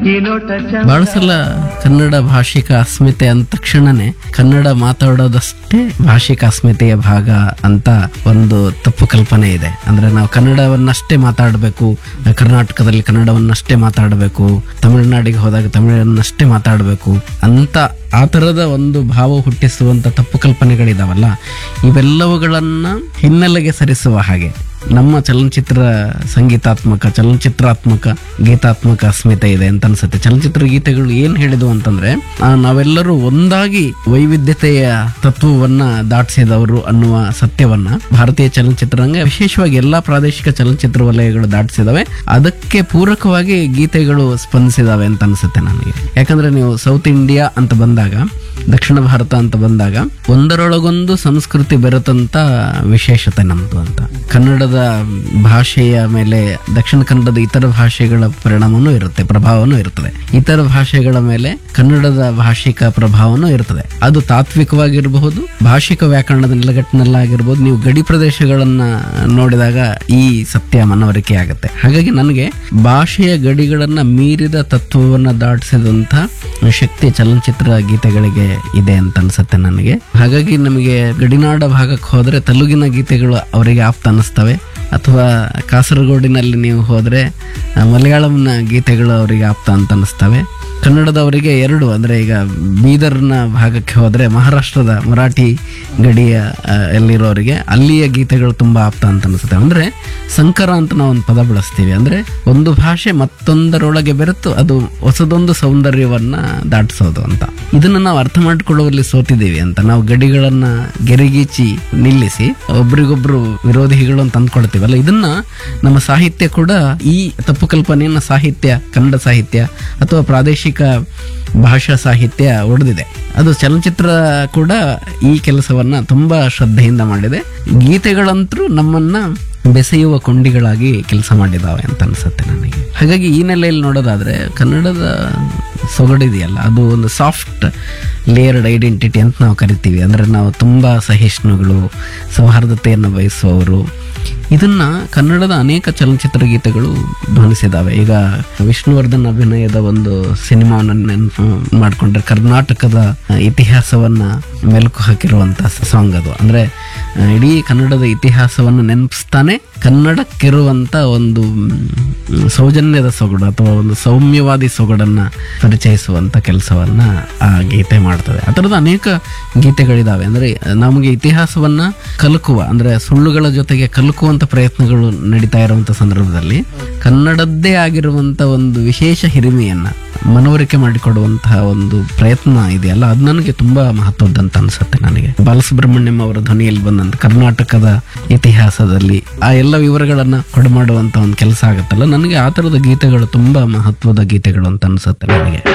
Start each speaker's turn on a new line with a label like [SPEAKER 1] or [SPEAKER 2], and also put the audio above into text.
[SPEAKER 1] ಈ ನೋಟ ಚಂದ
[SPEAKER 2] ಬಹಳ ಸಲ ಕನ್ನಡ ಭಾಷಿಕ ಅಸ್ಮಿತೆ ಅಂದ ತಕ್ಷಣನೇ ಕನ್ನಡ ಮಾತಾಡೋದಷ್ಟೇ ಭಾಷಿಕ ಅಸ್ಮಿತೆಯ ಭಾಗ ಅಂತ ಒಂದು ತಪ್ಪು ಕಲ್ಪನೆ ಇದೆ ಅಂದ್ರೆ ನಾವು ಕನ್ನಡವನ್ನಷ್ಟೇ ಮಾತಾಡಬೇಕು ಕರ್ನಾಟಕದಲ್ಲಿ ಕನ್ನಡವನ್ನಷ್ಟೇ ಮಾತಾಡಬೇಕು ತಮಿಳುನಾಡಿಗೆ ಹೋದಾಗ ತಮಿಳನ್ನಷ್ಟೇ ಮಾತಾಡಬೇಕು ಅಂತ ಆ ಥರದ ಒಂದು ಭಾವ ಹುಟ್ಟಿಸುವಂತ ತಪ್ಪು ಕಲ್ಪನೆಗಳಿದಾವಲ್ಲ ಇವೆಲ್ಲವುಗಳನ್ನ ಹಿನ್ನೆಲೆಗೆ ಸರಿಸುವ ಹಾಗೆ ನಮ್ಮ ಚಲನಚಿತ್ರ ಸಂಗೀತಾತ್ಮಕ ಚಲನಚಿತ್ರಾತ್ಮಕ ಗೀತಾತ್ಮಕ ಅಸ್ಮಿತೆ ಇದೆ ಅಂತ ಅನ್ಸುತ್ತೆ ಚಲನಚಿತ್ರ ಗೀತೆಗಳು ಏನ್ ಹೇಳಿದ್ವು ಅಂತಂದ್ರೆ ಆ, ನಾವೆಲ್ಲರೂ ಒಂದಾಗಿ ವೈವಿಧ್ಯತೆಯ ತತ್ವವನ್ನ ದಾಟಿಸಿದವರು ಅನ್ನುವ ಸತ್ಯವನ್ನ ಭಾರತೀಯ ಚಲನಚಿತ್ರರಂಗ ವಿಶೇಷವಾಗಿ ಎಲ್ಲಾ ಪ್ರಾದೇಶಿಕ ಚಲನಚಿತ್ರ ವಲಯಗಳು ದಾಟಿಸಿದವೆ ಅದಕ್ಕೆ ಪೂರಕವಾಗಿ ಗೀತೆಗಳು ಸ್ಪಂದಿಸಿದಾವೆ ಅಂತ ಅನ್ಸುತ್ತೆ ನನಗೆ ಯಾಕಂದ್ರೆ ನೀವು ಸೌತ್ ಇಂಡಿಯಾ ಅಂತ ಬಂದಾಗ ದಕ್ಷಿಣ ಭಾರತ ಅಂತ ಬಂದಾಗ ಒಂದರೊಳಗೊಂದು ಸಂಸ್ಕೃತಿ ಬೆರೆತಂತ ವಿಶೇಷತೆ ನಮ್ದು ಅಂತ ಕನ್ನಡದ ಭಾಷೆಯ ಮೇಲೆ ದಕ್ಷಿಣ ಕನ್ನಡದ ಇತರ ಭಾಷೆಗಳ ಪರಿಣಾಮನೂ ಇರುತ್ತೆ ಪ್ರಭಾವನೂ ಇರ್ತದೆ ಇತರ ಭಾಷೆಗಳ ಮೇಲೆ ಕನ್ನಡದ ಭಾಷಿಕ ಪ್ರಭಾವನೂ ಇರ್ತದೆ ಅದು ತಾತ್ವಿಕವಾಗಿರಬಹುದು ಭಾಷಿಕ ವ್ಯಾಕರಣದ ನೆಲೆಗಟ್ಟಿನಲ್ಲಾಗಿರ್ಬೋದು ನೀವು ಗಡಿ ಪ್ರದೇಶಗಳನ್ನ ನೋಡಿದಾಗ ಈ ಸತ್ಯ ಮನವರಿಕೆ ಆಗುತ್ತೆ ಹಾಗಾಗಿ ನನಗೆ ಭಾಷೆಯ ಗಡಿಗಳನ್ನ ಮೀರಿದ ತತ್ವವನ್ನ ದಾಟಿಸಿದಂತ ಶಕ್ತಿ ಚಲನಚಿತ್ರ ಗೀತೆಗಳಿಗೆ ಇದೆ ಅಂತ ಅನ್ಸುತ್ತೆ ನನಗೆ ಹಾಗಾಗಿ ನಮಗೆ ಗಡಿನಾಡ ಭಾಗಕ್ಕೆ ಹೋದ್ರೆ ತೆಲುಗಿನ ಗೀತೆಗಳು ಅವರಿಗೆ ಆಪ್ತ ಅನ್ನಿಸ್ತವೆ ಅಥವಾ ಕಾಸರಗೋಡಿನಲ್ಲಿ ನೀವು ಹೋದ್ರೆ ಆ, ಮಲಯಾಳಂನ ಗೀತೆಗಳು ಅವರಿಗೆ ಆಪ್ತ ಅಂತ ಅನ್ನಿಸ್ತವೆ ಕನ್ನಡದವರಿಗೆ ಎರಡು ಅಂದ್ರೆ ಈಗ ಬೀದರ್ನ ಭಾಗಕ್ಕೆ ಹೋದ್ರೆ ಮಹಾರಾಷ್ಟ್ರದ ಮರಾಠಿ ಗಡಿಯ ಆ, ಎಲ್ಲಿರೋರಿಗೆ ಅಲ್ಲಿಯ ಗೀತೆಗಳು ತುಂಬಾ ಆಪ್ತ ಅಂತ ಅನಿಸುತ್ತೆ ಅಂದ್ರೆ ಸಂಕರ ಅಂತ ನಾವು ಒಂದು ಪದ ಬಳಸ್ತೀವಿ ಅಂದ್ರೆ ಒಂದು ಭಾಷೆ ಮತ್ತೊಂದರೊಳಗೆ ಬೆರೆತು ಅದು ಹೊಸದೊಂದು ಸೌಂದರ್ಯವನ್ನ ದಾಟಿಸೋದು ಅಂತ ಇದನ್ನ ನಾವು ಅರ್ಥ ಮಾಡಿಕೊಳ್ಳುವಲ್ಲಿ ಸೋತಿದ್ದೀವಿ ಅಂತ ನಾವು ಗಡಿಗಳನ್ನ ಗೆರಿಗೀಚಿ ನಿಲ್ಲಿಸಿ ಒಬ್ರಿಗೊಬ್ರು ವಿರೋಧಿಗಳು ಅಂತ ಅಂದ್ಕೊಳ್ತೀವಲ್ಲ ಇದನ್ನ ನಮ್ಮ ಸಾಹಿತ್ಯ ಕೂಡ ಈ ತಪ್ಪು ಕಲ್ಪನೆಯನ್ನ ಸಾಹಿತ್ಯ ಕನ್ನಡ ಸಾಹಿತ್ಯ ಅಥವಾ ಪ್ರಾದೇಶಿಕ ಭಾಷಾ ಸಾಹಿತ್ಯ ಒಡೆದಿದೆ ಅದು ಚಲನಚಿತ್ರ ಕೂಡ ಈ ಕೆಲಸವನ್ನ ತುಂಬಾ ಶ್ರದ್ಧೆಯಿಂದ ಮಾಡಿದೆ ಗೀತೆಗಳಂತರೂ ನಮ್ಮನ್ನ ಬೆಸೆಯುವ ಕೊಂಡಿಗಳಾಗಿ ಕೆಲಸ ಮಾಡಿದಾವೆ ಅಂತ ಅನ್ಸುತ್ತೆ ನನಗೆ ಹಾಗಾಗಿ ಈ ನೆಲೆಯಲ್ಲಿ ನೋಡೋದಾದ್ರೆ ಕನ್ನಡದ ಸೊಗಡಿದೆಯಲ್ಲ ಅದು ಒಂದು ಸಾಫ್ಟ್ ಲೇಯರ್ಡ್ ಐಡೆಂಟಿಟಿ ಅಂತ ನಾವು ಕರಿತೀವಿ ಅಂದ್ರೆ ನಾವು ತುಂಬಾ ಸಹಿಷ್ಣುಗಳು ಸೌಹಾರ್ದತೆಯನ್ನು ಬಯಸುವವರು ಇದನ್ನ ಕನ್ನಡದ ಅನೇಕ ಚಲನಚಿತ್ರ ಗೀತೆಗಳು ಧ್ವನಿಸಿದಾವೆ ಈಗ ವಿಷ್ಣುವರ್ಧನ್ ಅಭಿನಯದ ಒಂದು ಸಿನಿಮಾವನ್ನು ನೆನಪು ಮಾಡಿಕೊಂಡ್ರೆ ಕರ್ನಾಟಕದ ಇತಿಹಾಸವನ್ನ ಮೆಲುಕು ಹಾಕಿರುವಂತ ಸಾಂಗ್ ಅದು ಅಂದ್ರೆ ಆ, ಇಡೀ ಕನ್ನಡದ ಇತಿಹಾಸವನ್ನು ನೆನಪಿಸ್ತಾನೆ ಕನ್ನಡಕ್ಕಿರುವಂತ ಒಂದು ಮ್, ಸೌಜನ್ಯದ ಸೊಗಡು ಅಥವಾ ಒಂದು ಸೌಮ್ಯವಾದಿ ಸೊಗಡನ್ನ ಪರಿಚಯಿಸುವಂತ ಕೆಲಸವನ್ನ ಆ ಗೀತೆ ಮಾಡ್ತದೆ ಆ ಥರದ ಅನೇಕ ಗೀತೆಗಳಿದಾವೆ ಅಂದ್ರೆ ನಮಗೆ ಇತಿಹಾಸವನ್ನ ಕಲಕುವ ಅಂದ್ರೆ ಸುಳ್ಳುಗಳ ಜೊತೆಗೆ ಕಲಕುವಂತ ಪ್ರಯತ್ನಗಳು ನಡೀತಾ ಇರುವಂತ ಸಂದರ್ಭದಲ್ಲಿ ಕನ್ನಡದ್ದೇ ಆಗಿರುವಂತ ಒಂದು ವಿಶೇಷ ಹಿರಿಮೆಯನ್ನ ಮನವರಿಕೆ ಮಾಡಿಕೊಡುವಂತಹ ಒಂದು ಪ್ರಯತ್ನ ಇದೆಯಲ್ಲ ಅದು ನನಗೆ ತುಂಬಾ ಮಹತ್ವದ್ದಂತ ಅನ್ಸುತ್ತೆ ನನಗೆ ಬಾಲಸುಬ್ರಹ್ಮಣ್ಯಂ ಅವರ ಧ್ವನಿಯಲ್ಲಿ ಬಂದಂತ ಕರ್ನಾಟಕದ ಇತಿಹಾಸದಲ್ಲಿ ಆ ಎಲ್ಲ ವಿವರಗಳನ್ನ ಕೊಡಮಾಡುವಂತ ಒಂದು ಕೆಲಸ ಆಗುತ್ತಲ್ಲ ನನಗೆ ಆ ತರದ ಗೀತೆಗಳು ತುಂಬಾ ಮಹತ್ವದ ಗೀತೆಗಳು ಅಂತ ಅನ್ಸುತ್ತೆ ನನಗೆ